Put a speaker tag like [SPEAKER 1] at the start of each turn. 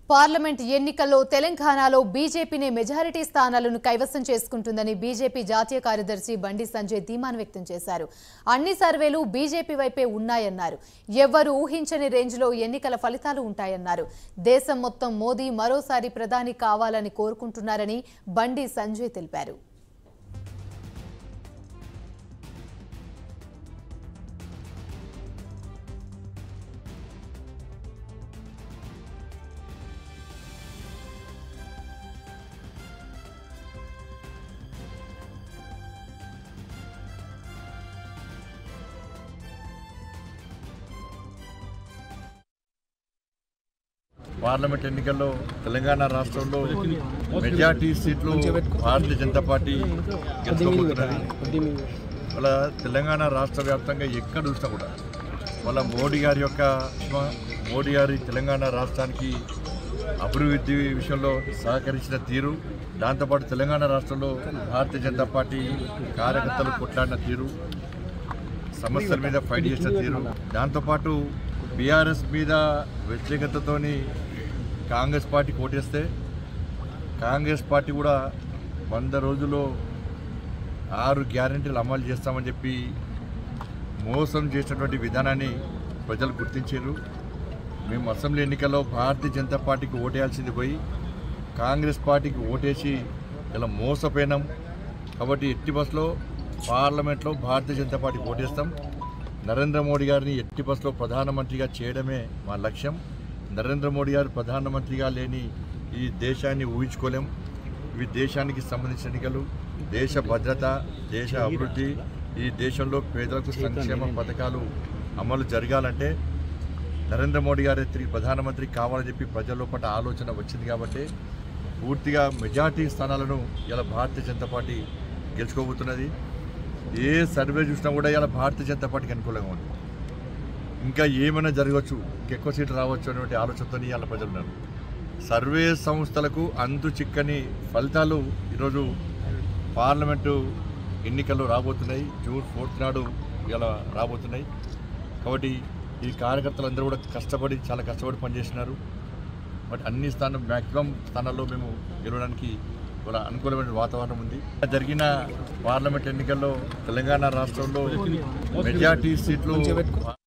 [SPEAKER 1] parliament ఎన్నికల్లో తెలంగాణలో బీజేపీనే majority స్థానాలను కైవసం చేసుకుంటుందని బీజేపీ జాతీయ కార్యదర్శి బండి సంజయ్ ధీమాను వ్యక్తం చేశారు అన్ని సర్వేలు బీజేపీ వైపే ఉన్నాయన్నారు ఎవ్వరూ ఊహించని రేంజ్లో ఎన్నికల ఫలితాలు ఉంటాయన్నారు దేశం మొత్తం మోదీ మరోసారి ప్రధాని కావాలని కోరుకుంటున్నారని బండి సంజయ్ తెలిపారు
[SPEAKER 2] పార్లమెంట్ ఎన్నికల్లో తెలంగాణ రాష్ట్రంలో మెజార్టీ సీట్లు భారతీయ జనతా పార్టీ గెలుచుకోబోతున్నది వాళ్ళ తెలంగాణ రాష్ట్ర వ్యాప్తంగా ఎక్కడ చూసినా కూడా వాళ్ళ మోడీ గారి యొక్క మోడీ గారి తెలంగాణ రాష్ట్రానికి అభివృద్ధి విషయంలో సహకరించిన తీరు దాంతోపాటు తెలంగాణ రాష్ట్రంలో భారతీయ జనతా పార్టీ కార్యకర్తలు కొట్లాడిన తీరు సమస్యల మీద ఫైట్ చేసిన తీరు దాంతోపాటు బీఆర్ఎస్ మీద వ్యతిరేకతతోని కాంగ్రెస్ పార్టీ కోటేస్తే కాంగ్రెస్ పార్టీ కూడా వంద రోజుల్లో ఆరు గ్యారంటీలు అమలు చేస్తామని చెప్పి మోసం చేసినటువంటి విధానాన్ని ప్రజలు గుర్తించారు మేము అసెంబ్లీ ఎన్నికల్లో భారతీయ జనతా పార్టీకి ఓటేయాల్సింది పోయి కాంగ్రెస్ పార్టీకి ఓటేసి ఇలా మోసపోయినాం కాబట్టి ఎట్టి బస్సులో పార్లమెంట్లో భారతీయ జనతా పార్టీకి ఓటేస్తాం నరేంద్ర మోడీ గారిని ఎట్టి బస్సులో ప్రధానమంత్రిగా చేయడమే మా లక్ష్యం నరేంద్ర మోడీ గారు ప్రధానమంత్రిగా లేని ఈ దేశాన్ని ఊహించుకోలేం ఇవి దేశానికి సంబంధించిన ఎన్నికలు దేశ భద్రత దేశ అభివృద్ధి ఈ దేశంలో పేదలకు సంక్షేమ పథకాలు అమలు జరగాలంటే నరేంద్ర మోడీ గారు తిరిగి ప్రధానమంత్రి కావాలని చెప్పి ప్రజల లోపల ఆలోచన వచ్చింది కాబట్టి పూర్తిగా మెజార్టీ స్థానాలను ఇలా భారతీయ జనతా పార్టీ గెలుచుకోబోతున్నది ఏ సర్వే చూసినా కూడా ఇలా భారతీయ జనతా పార్టీకి అనుకూలంగా ఉంది ఇంకా ఏమైనా జరగవచ్చు ఇంకెక్కువ సీట్లు రావచ్చు అనేటువంటి ఆలోచనతో ఇవాళ ప్రజలు ఉన్నారు సర్వే సంస్థలకు అంతు చిక్కని ఫలితాలు ఈరోజు పార్లమెంటు ఎన్నికల్లో రాబోతున్నాయి జూన్ ఫోర్త్ నాడు ఇలా రాబోతున్నాయి కాబట్టి ఈ కార్యకర్తలందరూ కూడా కష్టపడి చాలా కష్టపడి పనిచేసినారు బట్ అన్ని స్థానం మ్యాక్సిమం స్థానాల్లో మేము గెలవడానికి కూడా అనుకూలమైన వాతావరణం ఉంది జరిగిన పార్లమెంట్ ఎన్నికల్లో తెలంగాణ రాష్ట్రంలో మెజార్టీ సీట్లు